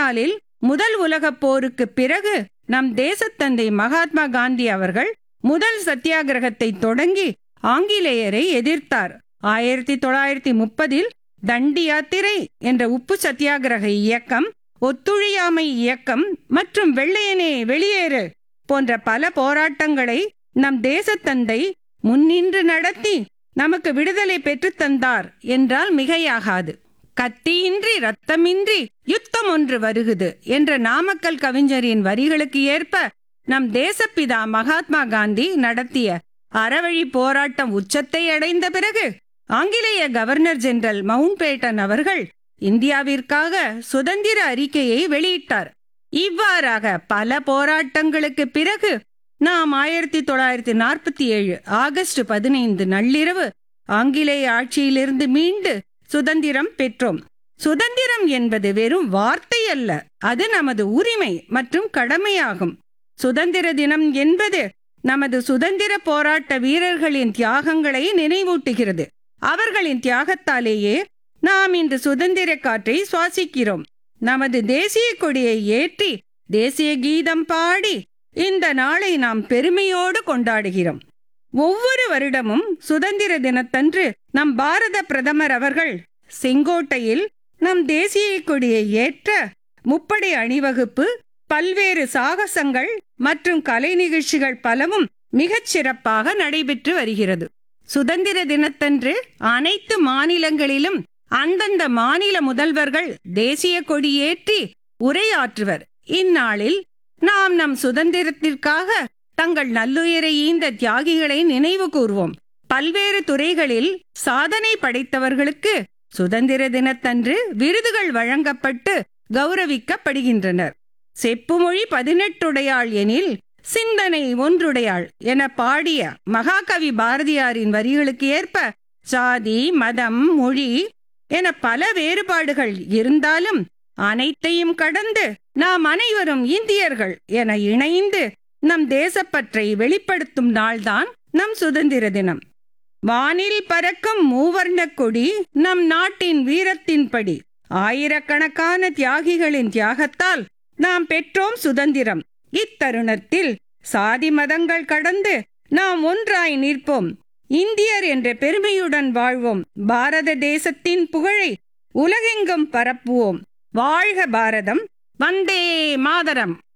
நாளில் முதல் உலகப் போருக்கு பிறகு நம் தேசத்தந்தை மகாத்மா காந்தி அவர்கள் முதல் சத்தியாகிரகத்தை தொடங்கி ஆங்கிலேயரை எதிர்த்தார் ஆயிரத்தி தொள்ளாயிரத்தி முப்பதில் தண்டி யாத்திரை என்ற உப்பு சத்தியாகிரக இயக்கம் ஒத்துழையாமை இயக்கம் மற்றும் வெள்ளையனே வெளியேறு போன்ற பல போராட்டங்களை நம் தேசத்தந்தை முன்னின்று நடத்தி நமக்கு விடுதலை பெற்றுத் தந்தார் என்றால் மிகையாகாது கத்தியின்றி ரத்தமின்றி யுத்தம் ஒன்று வருகுது என்ற நாமக்கல் கவிஞரின் வரிகளுக்கு ஏற்ப நம் தேசப்பிதா மகாத்மா காந்தி நடத்திய அறவழி போராட்டம் உச்சத்தை அடைந்த பிறகு ஆங்கிலேய கவர்னர் ஜெனரல் மவுண்ட் பேட்டன் அவர்கள் இந்தியாவிற்காக சுதந்திர அறிக்கையை வெளியிட்டார் இவ்வாறாக பல போராட்டங்களுக்கு பிறகு நாம் ஆயிரத்தி தொள்ளாயிரத்தி நாற்பத்தி ஏழு ஆகஸ்ட் பதினைந்து நள்ளிரவு ஆங்கிலேய ஆட்சியிலிருந்து மீண்டு சுதந்திரம் பெற்றோம் சுதந்திரம் என்பது வெறும் வார்த்தை அல்ல அது நமது உரிமை மற்றும் கடமையாகும் சுதந்திர தினம் என்பது நமது சுதந்திர போராட்ட வீரர்களின் தியாகங்களை நினைவூட்டுகிறது அவர்களின் தியாகத்தாலேயே நாம் இன்று சுதந்திர காற்றை சுவாசிக்கிறோம் நமது தேசிய கொடியை ஏற்றி தேசிய கீதம் பாடி இந்த நாளை நாம் பெருமையோடு கொண்டாடுகிறோம் ஒவ்வொரு வருடமும் சுதந்திர தினத்தன்று நம் பாரத பிரதமர் அவர்கள் செங்கோட்டையில் நம் தேசிய கொடியை ஏற்ற முப்படை அணிவகுப்பு பல்வேறு சாகசங்கள் மற்றும் கலை நிகழ்ச்சிகள் பலவும் மிகச் சிறப்பாக நடைபெற்று வருகிறது சுதந்திர தினத்தன்று அனைத்து மாநிலங்களிலும் அந்தந்த மாநில முதல்வர்கள் தேசிய கொடி ஏற்றி உரையாற்றுவர் இந்நாளில் நாம் நம் சுதந்திரத்திற்காக தங்கள் நல்லுயிரை ஈந்த தியாகிகளை நினைவு கூர்வோம் பல்வேறு துறைகளில் சாதனை படைத்தவர்களுக்கு சுதந்திர தினத்தன்று விருதுகள் வழங்கப்பட்டு கௌரவிக்கப்படுகின்றனர் செப்புமொழி பதினெட்டுடையாள் எனில் சிந்தனை ஒன்றுடையாள் என பாடிய மகாகவி பாரதியாரின் வரிகளுக்கு ஏற்ப சாதி மதம் மொழி என பல வேறுபாடுகள் இருந்தாலும் அனைத்தையும் கடந்து நாம் அனைவரும் இந்தியர்கள் என இணைந்து நம் தேசப்பற்றை வெளிப்படுத்தும் நாள்தான் நம் சுதந்திர தினம் வானில் பறக்கும் மூவர்ண கொடி நம் நாட்டின் வீரத்தின்படி ஆயிரக்கணக்கான தியாகிகளின் தியாகத்தால் நாம் பெற்றோம் சுதந்திரம் இத்தருணத்தில் சாதி மதங்கள் கடந்து நாம் ஒன்றாய் நிற்போம் இந்தியர் என்ற பெருமையுடன் வாழ்வோம் பாரத தேசத்தின் புகழை உலகெங்கும் பரப்புவோம் வாழ்க பாரதம் வந்தே மாதரம்